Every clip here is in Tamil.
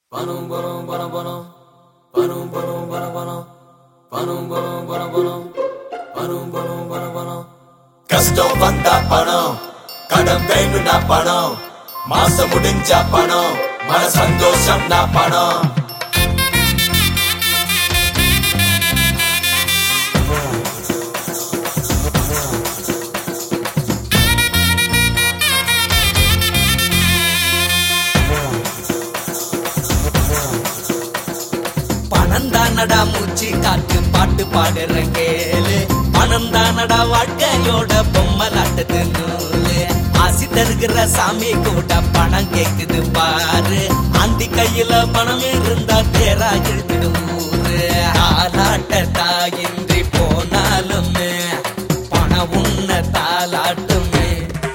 Panum panum panum panum panum panum panum panum panum panum panum panum panum panum panum panum கஷ்டம் வந்தா பணம் கடன் வேணும்னா பணம் மாசம் முடிஞ்சா பணம் மன சந்தோஷம்னா பணம் பணம் தானடா மூச்சு காட்டு பாட்டு பாடுற கேளு பணம் தானடா வாழ்க்கையோட பொம்மலாட்டது நூலு ஆசி தருகிற சாமி கூட பணம் கேக்குது பாரு ஆண்டி கையில பணம் இருந்தா தேரா இழுத்துடும் ஊரு தாலாட்ட தாயின்றி போனாலுமே பணம் உன்ன தாலாட்டுமே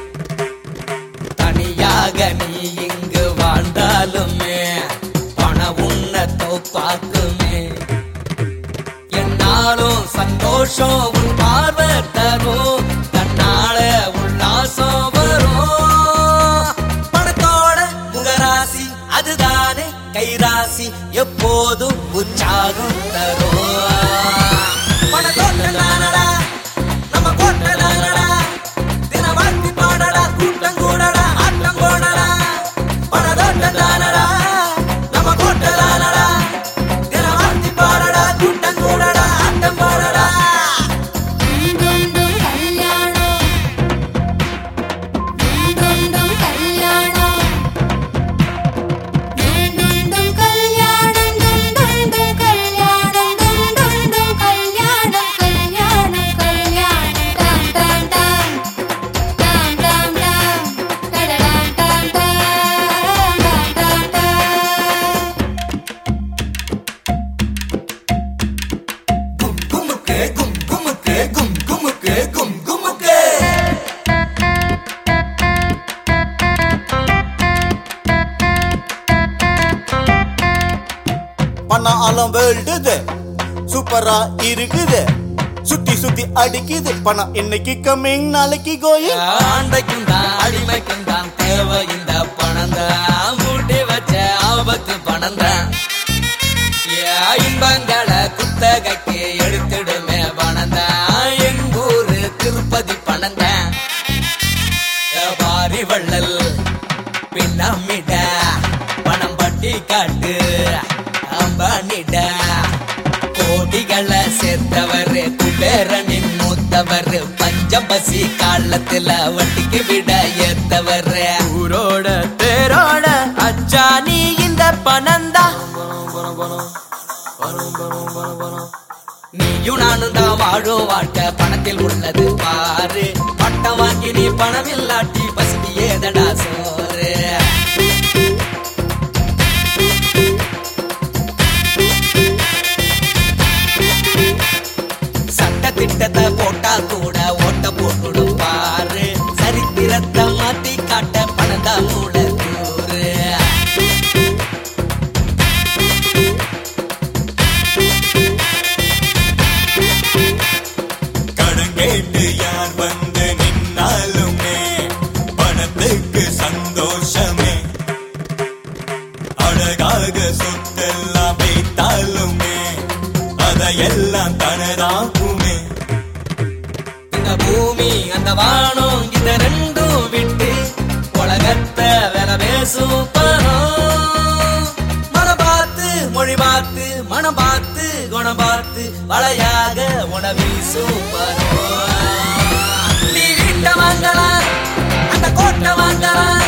தனியாக நீ இங்கு வாழ்ந்தாலுமே பண உன்ன தோப்பாக்குமே என்னாலும் சந்தோஷம் உன் பார்வை தரும் தன்னால உல்லாசம் வரும் பணத்தோட முகராசி அதுதானே கைராசி எப்போதும் உற்சாகம் தரும் பணத்தோட்ட தானடா நம்ம கோட்டை தானடா தின வாழ்த்தி பாடடா கூட்டம் கூடடா ஆட்டம் போடடா பணத்தோட்ட தானடா நம்ம கோட்டை தானடா தின வாழ்த்தி பாடடா கூட்டம் கூடடா ஆட்டம் போடடா டும் கல்யாணம் டும் டும் கல்யாணம் டும் டும் கல்யாணம் டும் டும் கல்யாணம் டும் டும் கல்யாணம் கல்யாணம் கல்யாணம் டாம் டாம் டாம் டாம் டாம் டாம் கடடாம் டாம் டாம் டாம் டாம் டாம் கும் குமுக்கு கும் குமுக்கு கும் குமுக்கு கும் குமுக்கு பணம் அலம் வேல்டுது சூப்பரா இருக்குது சுத்தி சுத்தி அடிக்குது பணம் இன்னைக்கு கம்மிங் நாளைக்கு கோயில் ஆண்டைக்கும் தான் அடிமைக்கும் தான் தேவை இந்த பணம் தான் மூட்டி வச்ச ஆபத்து பணம் தான் இன்பங்களை குத்தகைக்கு எடுத்துடுமே பணம் தான் எங்கூரு திருப்பதி பணம் தான் பாரி வள்ளல் பின்னமிட பணம் பட்டி காட்டு அம்பானிட கோடிகளை சேர்த்தவர் குபேரனின் மூத்தவர் பஞ்சபசி காலத்துல வட்டிக்கு விட ஏத்தவர் ஊரோட தேரோட அச்சா நீ இந்த பணந்தா நீயும் நானும் தான் வாழும் வாழ்க்கை பணத்தில் உள்ளது பாரு பட்டம் வாங்கி நீ பணம் இல்லாட்டி பசிக்கு ஏதடா சோறு சட்ட திட்டத்தை போட்டா கூட ஓட்ட போட்டுடும் பாரு சரித்திரத்தை மாத்தி காட்ட பணந்தா மூல கூறு கடன் கேட்டு யார் வந்து நின்னாலுமே பணத்துக்கு சந்தோஷமே அழகாக சொத்தெல்லாம் வைத்தாலுமே அதையெல்லாம் தனதாகுமே இந்த பூமி அந்த வானம் இந்த ரெண்டும் விட்டு உலகத்தை வேற பேசும் பணம் மனம் பார்த்து மொழி பார்த்து மனம் பார்த்து குணம் பார்த்து வளையாக உன வீசும் பணம் நீ வீட்டை வாங்கலாம் அந்த கோட்டை வாங்கலாம்